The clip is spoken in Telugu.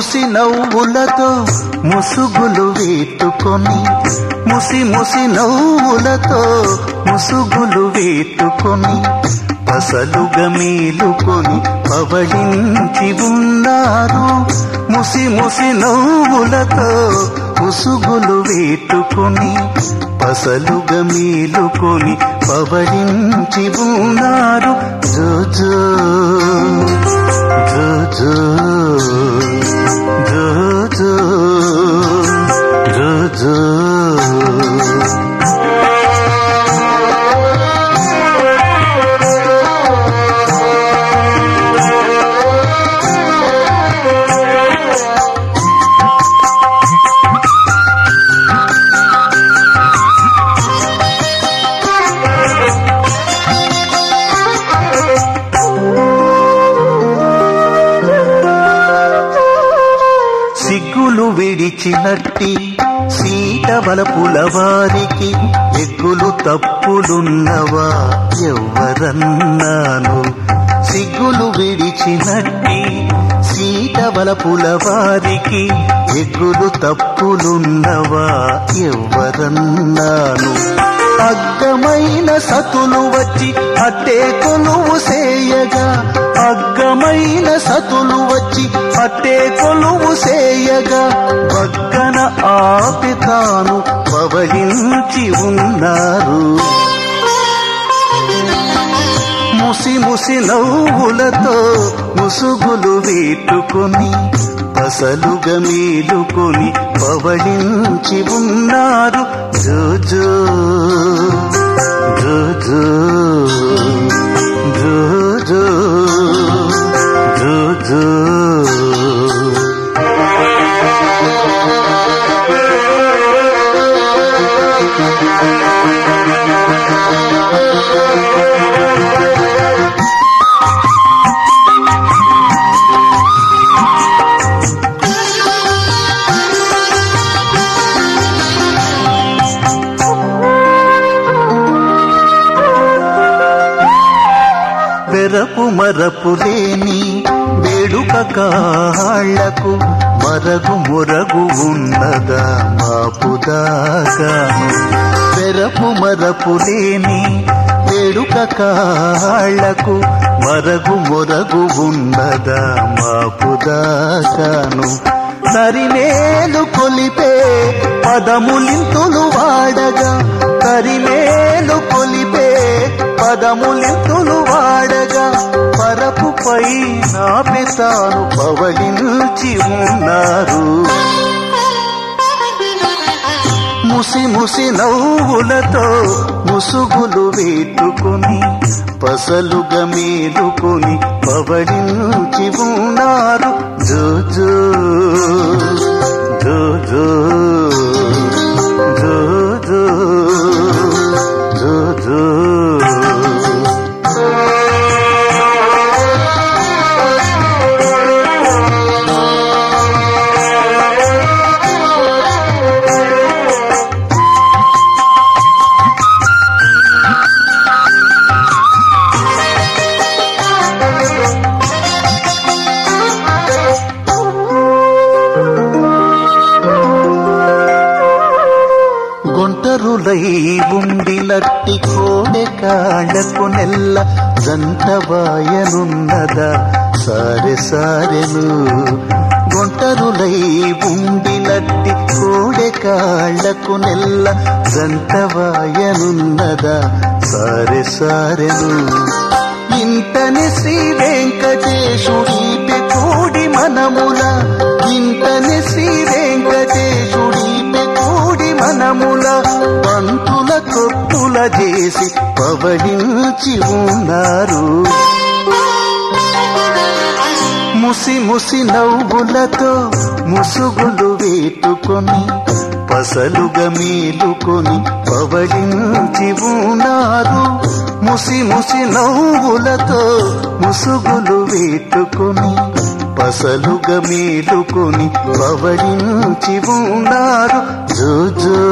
ముసి నవ్వులతో ముసుగులు వేటుకొని ముసి ముసి నవ్వులతో ముసుగులు వేటుకొని పసలుగా మేలుకొని పవళించి ఉన్నారు ముసి ముసి నవ్వులతో ముసుగులు వేటుకొని పసలుగా మేలుకొని పవళించి ఉన్నారు జో జో జో జో జో జో జో జో సిగ్గులు విడిచినట్టి సీత బలపుల వారికి ఎగ్గులు తప్పులున్నవా ఎవ్వరన్నాను సిగ్గులు విడిచినట్టి సీత బలపుల వారికి ఎగ్గులు తప్పులున్నవా ఎవ్వరన్నాను అగ్గమైన సతులు వచ్చి అట్టే కొలువు సేయగా అగ్గమైన సతులు వచ్చి అట్టే కొలువు సేయగా పక్కన ఆపి తాను పవళించి ఉన్నారు ముసి ముసి నవ్వులతో ముసుగులు వేటుకొని పసలుగా మేలుకొని పవళించి ఉన్నారు జో జో జో జో జో జో జో జో వెరపు మరపు లేని వేడుక కాళ్లకు మరగు మురగు ఉన్నదా మాపుదాగాను వెరపు మరపు లేని వేడుక కాళ్లకు మరగు మొరగు ఉన్నదా మాపుదాగాను కరిమేలు కొలిపే పదములింతులు వాడగా కరిమేలు కొలిపే పదములింతులు వాడగా పరపుపై నా పెతాను పవళించి ఉన్నారు ముసి ముసి నవ్వులతో ముసుగులు వేటుకొని పసలుగా మేలుకొని పవళించి ఉన్నారు జో జో జో జో జో జో జో జో గుంటరులై ఉండినట్టి కోడె కాళ్లకు నెల్ల జంటవాయనున్నదా సారె సారెను గుంటరులై ఉండినట్టి కోడె కాళ్లకు నెల్ల జంటవాయనున్నదా సారె సారెను ఇంటని శ్రీ వెంకటేశుడి కూడి మనముల ఇంటని శ్రీ వెంకటేశుడి కూడి మనముల పంతుల కొప్పుల చేసి పవడించి ఉన్నారు ముసి ముసి నవ్వులతో ముసుగులు వేటుకొని పసలుగా మేలుకొని పవడించి ఉన్నారు ముసి ముసి నవ్వులతో ముసుగులు వేటుకొని పసలుగా మేలుకొని పవడించి ఉన్నారు జో జో